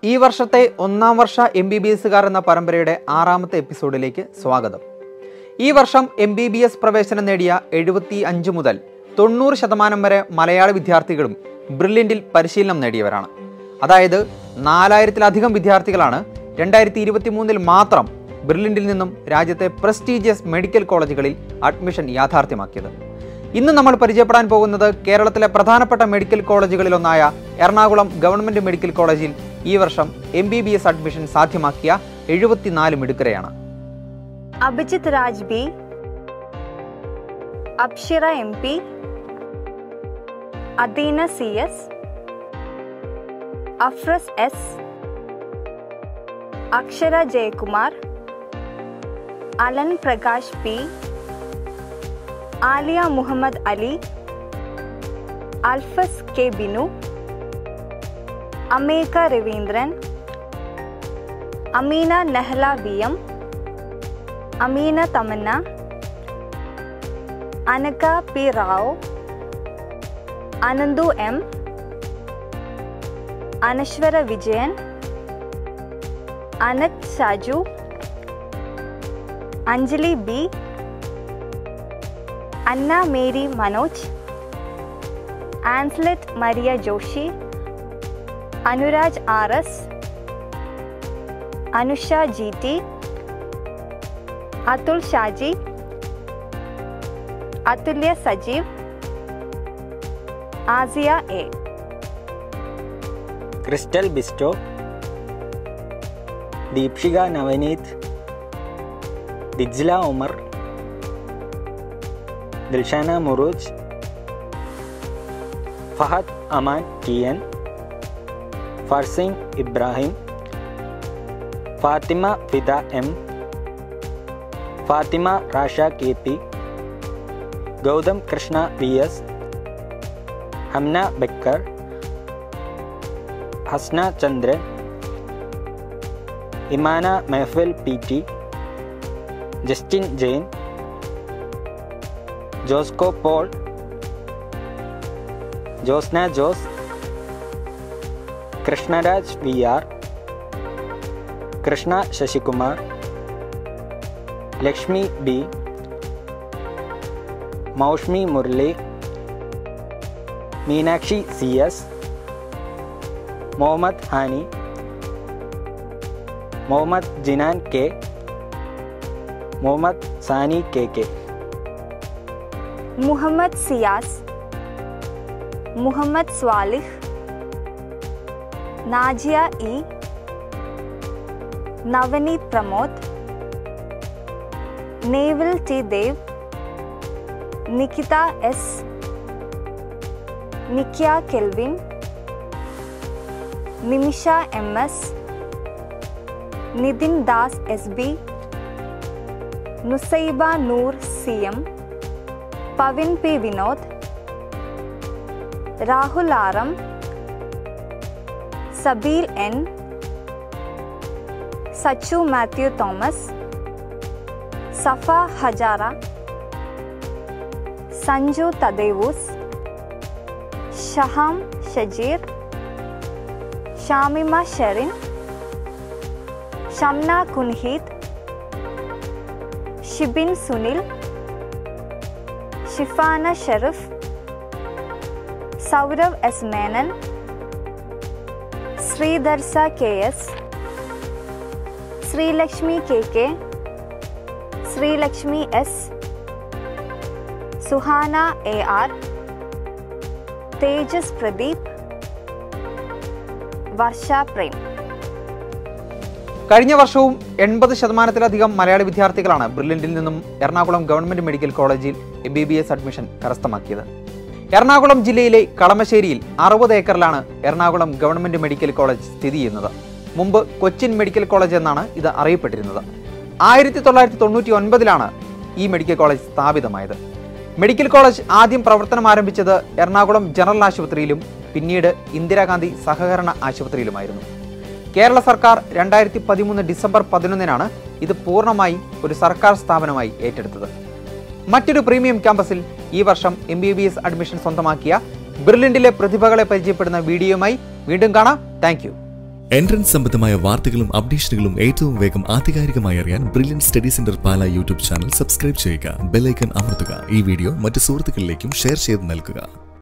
ഈ വർഷത്തെ ഒന്നാം വർഷ എം ബി ബി എസുകാർ എന്ന പരമ്പരയുടെ ആറാമത്തെ എപ്പിസോഡിലേക്ക് സ്വാഗതം ഈ വർഷം എം ബി ബി എസ് പ്രവേശനം നേടിയ എഴുപത്തി അഞ്ച് മുതൽ തൊണ്ണൂറ് ശതമാനം വരെ മലയാള വിദ്യാർത്ഥികളും ബ്രില്യൻറ്റിൽ പരിശീലനം നേടിയവരാണ് അതായത് നാലായിരത്തിലധികം വിദ്യാർത്ഥികളാണ് രണ്ടായിരത്തി ഇരുപത്തി മൂന്നിൽ മാത്രം ബ്രില്യൻറ്റിൽ നിന്നും രാജ്യത്തെ പ്രസ്റ്റീജിയസ് മെഡിക്കൽ കോളേജുകളിൽ അഡ്മിഷൻ യാഥാർത്ഥ്യമാക്കിയത് ഇന്ന് നമ്മൾ പരിചയപ്പെടാൻ പോകുന്നത് കേരളത്തിലെ പ്രധാനപ്പെട്ട മെഡിക്കൽ കോളേജുകളിലൊന്നായ എറണാകുളം ഗവൺമെന്റ് മെഡിക്കൽ കോളേജിൽ ഈ വർഷം M B B S admission സാധ്യമാക്കിയ എഴുപത്തിനാല് മിടുക്കരെയാണ് Abhijith Raj B Afshira M P Adeena C S Afras S Akshara Jayakumar Alan Prakash P Aliya Muhammad Ali Alfas K Binu Ameka Raveendran Ameena Nehla V M Ameena Thamanna Anaka P Rao Ananthu M Anaswara Vijayan Anath Saju Anjali B Anna Mary Manoj Anslet Maria Joshy Anuraj R S Anusha G T Athul Shaji Athulya Sajeev Asiya A Crystal Bisto Deepshika Navneeth Dijla Umar Dilshana Murooj Fahad Aman T N Farzin Ibrahim Fathima Fida M Fathima Rasha K P Gautham Krishna V S Hamna Bakkar Hasna Chandran Imana Mehfal P T Justin Jain Josco Paul Josna Jose Krishnaraj V R Krishna Sasikumar Lakshmi B Moushmi Murali Meenakshi C S Muhammad Hani Muhammad Jinan K Muhammad Sani K K Muhammad Siyas Muhammad Swalih Najiya E Navneeth Pramod Neville T Dev Nikita S Nikya Kelvin Nimisha M S Nithin Das S B Nusaiba Noor C M Pavin P Vinod Rahul Aram Sabeel N Sachu Mathew Thomas Safa Hajara Sanju Thadevoos Shaham Shajeer Shamima Sherin Shamna Kunheed Shibin Sunil Shifana Sherif Saurav S Menon Sreedarsha K S Sreelakshmi K K Sreelakshmi S Suhana A R Tejas Pradeep Varsha Prem കഴിഞ്ഞ വർഷവും എൺപത് ശതമാനത്തിലധികം മലയാളി വിദ്യാർത്ഥികളാണ് ബ്രില്യൻറ്റിൽ നിന്നും Ernakulam government medical കോളേജിൽ M B B S admission കരസ്ഥമാക്കിയത് എറണാകുളം ജില്ലയിലെ കളമശ്ശേരിയിൽ അറുപത് ഏക്കറിലാണ് എറണാകുളം ഗവൺമെന്റ് മെഡിക്കൽ കോളേജ് സ്ഥിതി ചെയ്യുന്നത് മുമ്പ് കൊച്ചിൻ മെഡിക്കൽ കോളേജ് എന്നാണ് ഇത് അറിയപ്പെട്ടിരുന്നത് ആയിരത്തി തൊള്ളായിരത്തി തൊണ്ണൂറ്റി ഒൻപതിലാണ് ഈ മെഡിക്കൽ കോളേജ് സ്ഥാപിതമായത് മെഡിക്കൽ കോളേജ് ആദ്യം പ്രവർത്തനം ആരംഭിച്ചത് എറണാകുളം ജനറൽ ആശുപത്രിയിലും പിന്നീട് ഇന്ദിരാഗാന്ധി സഹകരണ ആശുപത്രിയിലുമായിരുന്നു കേരള സർക്കാർ രണ്ടായിരത്തി പതിമൂന്ന് ഡിസംബർ പതിനൊന്നിനാണ് ഇത് പൂർണ്ണമായി ഒരു സർക്കാർ സ്ഥാപനമായി ഏറ്റെടുത്തത് മറ്റൊരു പ്രീമിയം ക്യാമ്പസിൽ ഈ വർഷം M B B S admission സ്വന്തമാക്കിയ ബ്രില്യൻറ്റിലെ പ്രതിഭകളെ പരിചയപ്പെടുന്ന വീഡിയോയുമായി വീണ്ടും കാണാം താങ്ക് എൻട്രൻസ് സംബന്ധമായ വാർത്തകളും അപ്ഡേഷനുകളും ഏറ്റവും വേഗം ആധികാരികമായി അറിയാൻ Brilliant study centre Pala YouTube channel subscribe ചെയ്യുക ബെല്ലൈക്കൺ അമർത്തുക ഈ വീഡിയോ മറ്റ് സുഹൃത്തുക്കളിലേക്കും ഷെയർ ചെയ്ത് നൽകുക